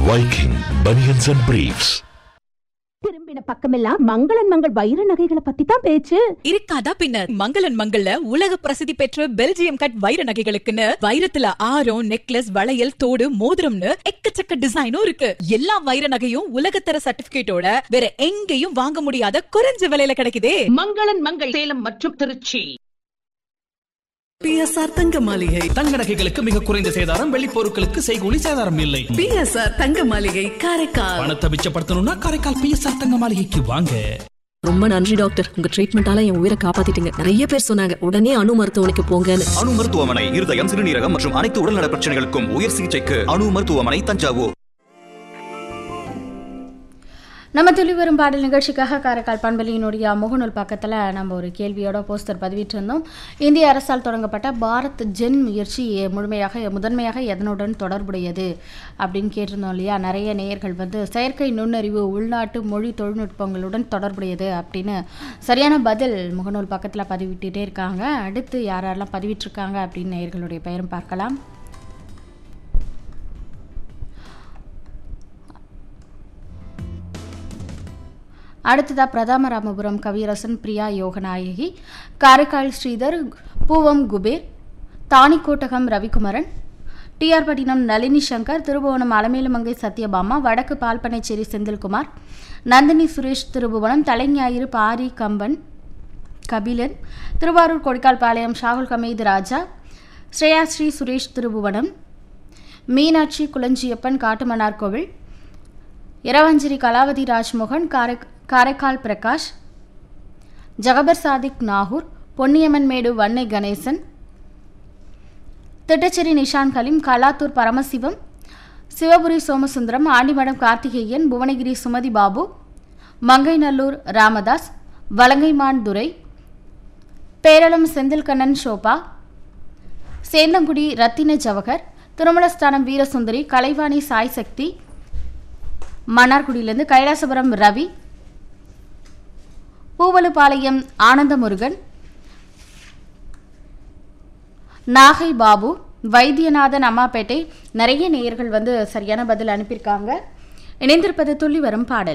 Viking Bunions and Briefs. திரும்பின பக்கமெல்லாம் மங்களன் மங்கள் வைர நகைகளை பத்தி தான் பேச்சு இருக்காதா பின்ன மங்களன் மங்கள்ல உலக பிரசித்தி பெற்ற பெல்ஜியம் கட் வைர நகைகளுக்குன்னு வைரத்துல ஆரம் நெக்லஸ் வளையல் தோடு மோதிரம்னு எக்கச்சக்க டிசைனும் இருக்கு எல்லா வைர நகையும் உலகத்தர சர்டிபிகேட்டோட வேற எங்கேயும் வாங்க முடியாத குறைஞ்ச விலையில கிடைக்குதே மங்களன் மங்கள் சேலம் மற்றும் திருச்சி பிஎஸ்ஆர் தங்க மாளிகை தங்க நகைகளுக்கு மிக குறைந்த சேதாரம் வெள்ளி பொருட்களுக்கு செய்கூலி சேதாரம் இல்லை பிஎஸ்ஆர் தங்க மாளிகை காரைக்கால் பணத்தை மிச்சப்படுத்தணும்னா காரைக்கால் பிஎஸ்ஆர் தங்க மாளிகைக்கு வாங்க ரொம்ப நன்றி டாக்டர் உங்க ட்ரீட்மெண்டால என் உயிரை காப்பாத்திட்டீங்க நிறைய பேர் சொன்னாங்க உடனே அணு மருத்துவமனைக்கு போங்கன்னு அணு மருத்துவமனை இருதயம் சிறுநீரகம் மற்றும் அனைத்து உடல்நல பிரச்சனைகளுக்கும் உயர் சிகிச்சைக்கு அணு மருத்துவமனை தஞ்சாவூர் நம்ம துளி வரும் பாடல் நிகழ்ச்சிக்காக காரைக்கால் பண்பலியினுடைய முகநூல் பக்கத்தில் நம்ம ஒரு கேள்வியோட போஸ்டர் பதிவிட்டிருந்தோம் இந்திய அரசால் தொடங்கப்பட்ட பாரத் ஜென் முயற்சி முழுமையாக முதன்மையாக எதனுடன் தொடர்புடையது அப்படின்னு கேட்டிருந்தோம் இல்லையா நிறைய நேயர்கள் வந்து செயற்கை நுண்ணறிவு உள்நாட்டு மொழி தொழில்நுட்பங்களுடன் தொடர்புடையது அப்படின்னு சரியான பதில் முகநூல் பக்கத்தில் பதிவிட்டுட்டே இருக்காங்க அடுத்து யார் யாரெல்லாம் பதிவிட்டிருக்காங்க அப்படின்னு நேயர்களுடைய பெயரும் பார்க்கலாம் அடுத்ததா பிரதாமராமபுரம் கவியரசன் பிரியா யோகநாயகி காரைக்கால் ஸ்ரீதர் பூவம் குபேர் தானிக்கோட்டகம் ரவிக்குமரன் டிஆர் பட்டினம் நளினி சங்கர் திருபுவனம் அலமேலுமங்கை சத்யபாமா வடக்கு பால்பனைச்சேரி செந்தில்குமார் நந்தினி சுரேஷ் திருபுவனம் தலைஞாயிறு பாரி கம்பன் கபிலன் திருவாரூர் கொடிக்கால்பாளையம் ஷாகுல் கமீது ராஜா ஸ்ரேயாஸ்ரீ சுரேஷ் திருபுவனம் மீனாட்சி குளஞ்சியப்பன் காட்டுமன்னார் கோவில் இரவஞ்சேரி கலாவதி ராஜ்மோகன் காரை காரைக்கால் பிரகாஷ் ஜகபர் சாதிக் நாகூர் பொன்னியம்மன் மேடு வன்னை கணேசன் திட்டச்சேரி நிஷான் கலீம் கலாத்தூர் பரமசிவம் சிவபுரி சோமசுந்தரம் ஆண்டிமடம் கார்த்திகேயன் புவனகிரி சுமதி பாபு மங்கைநல்லூர் ராமதாஸ் வலங்கைமான் துரை பேரளம் செந்தில்கண்ணன் ஷோபா சேந்தங்குடி ரத்தின ஜவஹர் திருமலஸ்தானம் வீரசுந்தரி கலைவாணி சாய் சக்தி மன்னார்குடியிலிருந்து கைலாசபுரம் ரவி பூவலுபாளையம் ஆனந்தமுருகன் நாகை பாபு வைத்தியநாதன் அம்மாப்பேட்டை நிறைய நேயர்கள் வந்து சரியான பதில் அனுப்பியிருக்காங்க இணைந்திருப்பது துள்ளி வரும் பாடல்